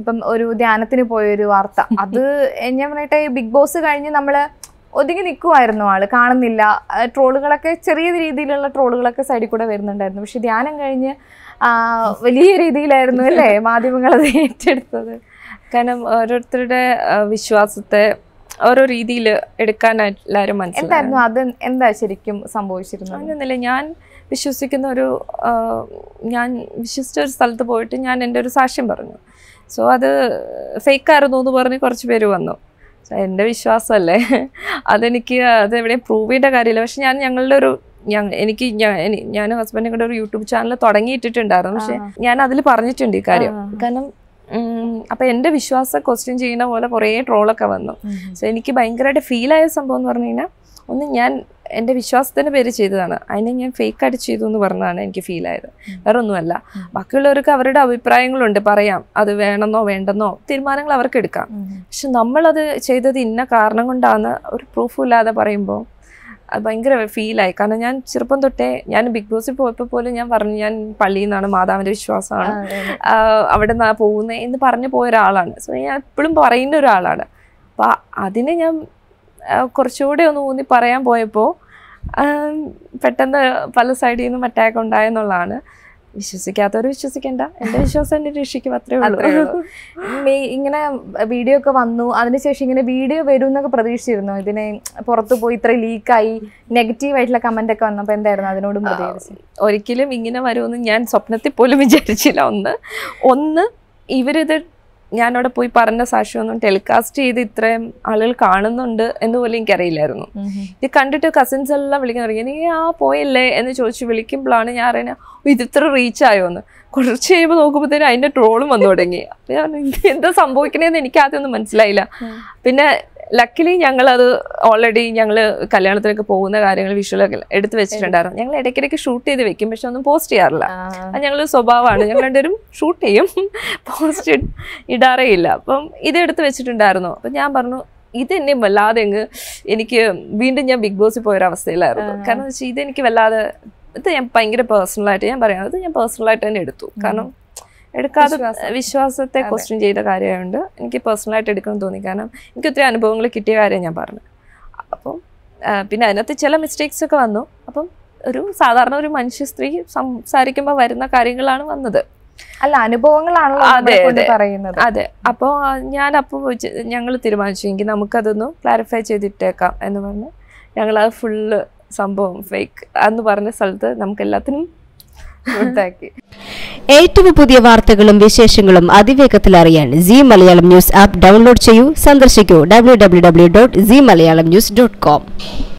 ഇപ്പം ഒരു ധ്യാനത്തിന് പോയ ഒരു വാർത്ത അത് ഞാൻ പറയട്ടെ ബിഗ് ബോസ് കഴിഞ്ഞ് നമ്മള് ഒതുങ്ങി നിൽക്കുമായിരുന്നു ആള് കാണുന്നില്ല ആ, ട്രോളുകളൊക്കെ ചെറിയ രീതിയിലുള്ള ട്രോളുകളൊക്കെ സൈഡിൽ കൂടെ വരുന്നുണ്ടായിരുന്നു പക്ഷെ ധ്യാനം കഴിഞ്ഞ് ആ, വലിയ രീതിയിലായിരുന്നു അല്ലേ മാധ്യമങ്ങൾ അത് ഏറ്റെടുത്തത് കാരണം ഓരോരുത്തരുടെ ആ, വിശ്വാസത്തെ ഓരോ രീതിയിൽ എടുക്കാനായിട്ട് എല്ലാവരും മനസ്സിലായി എന്തായിരുന്നു അത് എന്താ ശരിക്കും സംഭവിച്ചിരുന്നത് അങ്ങനെയൊന്നുമില്ല ഞാൻ വിശ്വസിക്കുന്ന ഒരു ആ, ഞാൻ വിശ്വസിച്ച ഒരു സ്ഥലത്ത് പോയിട്ട് ഞാൻ എൻ്റെ ഒരു സാക്ഷ്യം പറഞ്ഞു സോ അത് ഫേക്കായിരുന്നു എന്ന് പറഞ്ഞ് കുറച്ച് പേര് വന്നു So, എൻ്റെ വിശ്വാസമല്ലേ അതെനിക്ക് അത് എവിടെയും പ്രൂവ് ചെയ്യേണ്ട കാര്യമില്ല പക്ഷെ ഞാൻ ഞങ്ങളുടെ ഒരു ഞാൻ എനിക്ക് ഞാൻ എനി- ഞാനും ഹസ്ബൻഡും കൂടെ ഒരു യൂട്യൂബ് ചാനൽ തുടങ്ങിയിട്ടിട്ടുണ്ടായിരുന്നു പക്ഷെ ഞാൻ അതിൽ പറഞ്ഞിട്ടുണ്ട് ഈ കാര്യം ആ. കാരണം ഉം, അപ്പൊ എൻ്റെ വിശ്വാസം ക്വസ്റ്റ്യൻ ചെയ്യുന്ന പോലെ കുറേ ട്രോളൊക്കെ വന്നു സോ എനിക്ക് ഭയങ്കരമായിട്ട് ഫീലായ സംഭവം എന്ന് പറഞ്ഞു കഴിഞ്ഞാൽ ഒന്ന് ഞാൻ എൻ്റെ വിശ്വാസത്തിൻ്റെ പേര് ചെയ്തതാണ് അതിനെ ഞാൻ ഫേക്ക് ആയിട്ട് ചെയ്തു എന്ന് പറഞ്ഞതാണ് എനിക്ക് ഫീൽ ആയത് വേറെ ഒന്നുമല്ല ബാക്കിയുള്ളവർക്ക് അവരുടെ അഭിപ്രായങ്ങളുണ്ട് പറയാം അത് വേണമെന്നോ വേണ്ടെന്നോ തീരുമാനങ്ങൾ അവർക്ക് എടുക്കാം പക്ഷെ നമ്മളത് ചെയ്തത് ഇന്ന കാരണം കൊണ്ടാണ് ഒരു പ്രൂഫും ഇല്ലാതെ പറയുമ്പോൾ അത് ഭയങ്കര ഫീലായി കാരണം ഞാൻ ചെറുപ്പം തൊട്ടേ ഞാൻ ബിഗ് ബോസിൽ പോയപ്പോൾ പോലും ഞാൻ പറഞ്ഞു ഞാൻ പള്ളിയിൽ നിന്നാണ് മാതാവിൻ്റെ വിശ്വാസമാണ് ആഹ് അവിടെ നിന്നാ പോകുന്നത് എന്ന് പറഞ്ഞു പോയ ഒരാളാണ് സോ ഞാൻ എപ്പോഴും പറയുന്ന ഒരാളാണ് അപ്പം അതിനെ ഞാൻ ആഹ് കുറച്ചുകൂടെ ഒന്ന് ഊന്നി പറയാൻ പോയപ്പോൾ ആഹ് പെട്ടെന്ന് പല സൈഡിൽ നിന്നും അറ്റാക്ക് ഉണ്ടായെന്നുള്ളതാണ് വിശ്വസിക്കാത്തവർ വിശ്വസിക്കണ്ട എൻ്റെ വിശ്വാസം എന്നെ രക്ഷിക്കും അത്രേ അത്രേ ഉള്ളൂ ഉള്ളൂ. മെ- ഇങ്ങനെ വീഡിയോ ഒക്കെ വന്നു അതിനുശേഷം ഇങ്ങനെ വീഡിയോ വരും എന്നൊക്കെ പ്രതീക്ഷിച്ചിരുന്നു ഇതിനെ പുറത്തു പോയി ഇത്ര ലീക്കായി നെഗറ്റീവ് ആയിട്ടുള്ള കമന്റ് ഒക്കെ വന്നപ്പോ എന്തായിരുന്നു അതിനോടും പ്രതികരിച്ചത് ഒരിക്കലും ഇങ്ങനെ വരുമെന്ന് ഞാൻ സ്വപ്നത്തിൽ പോലും വിചാരിച്ചില്ല ഒന്ന് ഒന്ന് ഇവരിത് ഞാനവിടെ പോയി പറഞ്ഞ സാക്ഷ്യമൊന്നും ടെലികാസ്റ്റ് ചെയ്ത് ഇത്രയും ആളുകൾ കാണുന്നുണ്ട് എന്ന് പോലും എനിക്കറിയില്ലായിരുന്നു ഇത് കണ്ടിട്ട് കസിൻസ് എല്ലാം വിളിക്കാൻ തുടങ്ങി നീ ആ പോയല്ലേ എന്ന് ചോദിച്ച് വിളിക്കുമ്പോഴാണ് ഞാൻ അറിയുന്നത് "ഓ, ഇത് ഇത്ര റീച്ച് ആയോ എന്ന് കുറച്ച് കഴിയുമ്പോൾ നോക്കുമ്പോഴത്തേനും അതിന്റെ ട്രോളും വന്നു തുടങ്ങി അപ്പൊ ഞാൻ പറഞ്ഞു, ഇത് എന്താ സംഭവിക്കണേന്ന് എനിക്ക് ആദ്യം ഒന്നും മനസ്സിലായില്ല പിന്നെ ലക്കിലി ഞങ്ങളത് ഓൾറെഡി ഞങ്ങൾ കല്യാണത്തിനൊക്കെ പോകുന്ന കാര്യങ്ങൾ വിഷ്വലൊക്കെ എടുത്ത് വെച്ചിട്ടുണ്ടായിരുന്നു ഞങ്ങൾ ഇടയ്ക്കിടയ്ക്ക് ഷൂട്ട് ചെയ്ത് വെക്കും പക്ഷെ ഒന്നും പോസ്റ്റ് ചെയ്യാറില്ല അത് ഞങ്ങൾ സ്വഭാവമാണ് ഞങ്ങൾ രണ്ടുപേരും ഷൂട്ട് ചെയ്യും പോസ്റ്റ് ഇടാറേ ഇല്ല അപ്പം ഇത് എടുത്ത് വെച്ചിട്ടുണ്ടായിരുന്നു അപ്പം ഞാൻ പറഞ്ഞു ഇത് എന്നെ വല്ലാതെ അങ്ങ് എനിക്ക് വീണ്ടും ഞാൻ ബിഗ് ബോസിൽ പോയൊരവസ്ഥയിലായിരുന്നു കാരണം എന്ന് വെച്ചാൽ ഇതെനിക്ക് വല്ലാതെ ഇത് ഞാൻ ഭയങ്കര പേഴ്സണലായിട്ട് ഞാൻ പറയാം അത് ഞാൻ പേഴ്സണലായിട്ട് തന്നെ എടുത്തു കാരണം എടുക്കാതെ വിശ്വാസം. വിശ്വാസത്തെ ക്വസ്റ്റ്യൻ ചെയ്ത കാര്യമായതുകൊണ്ട് എനിക്ക് പേഴ്സണലായിട്ട് എടുക്കണം തോന്നി കാരണം എനിക്ക് ഒത്തിരി അനുഭവങ്ങൾ കിട്ടിയ കാര്യം ഞാൻ പറഞ്ഞു അപ്പം ആ, പിന്നെ അതിനകത്ത് ചില മിസ്റ്റേക്സ് ഒക്കെ വന്നു അപ്പം ഒരു സാധാരണ ഒരു മനുഷ്യ സ്ത്രീ സംസാരിക്കുമ്പോൾ വരുന്ന കാര്യങ്ങളാണ് വന്നത് അല്ല അനുഭവങ്ങളാണല്ലോ അതെ, നമ്മളെ കൊണ്ട് അതെ. പറയുന്നത് അതെ അപ്പോൾ ഞാൻ അപ്പോൾ ഞങ്ങൾ തീരുമാനിച്ചു എങ്കിൽ നമുക്കതൊന്ന് ക്ലാരിഫൈ ചെയ്തിട്ടേക്കാം എന്ന് പറഞ്ഞ് ഞങ്ങൾ അത് ഫുള്ള് സംഭവം ഫേക്ക് എന്ന് പറഞ്ഞ സ്ഥലത്ത് നമുക്ക് എല്ലാത്തിനും കൊടുത്താക്കി ഏറ്റവും പുതിയ വാർത്തകളും വിശേഷങ്ങളും അതിവേഗത്തിൽ അറിയാൻ C Malayalam news app download ചെയ്യൂ സന്ദർശിക്കൂ W W W dot C Malayalam news dot com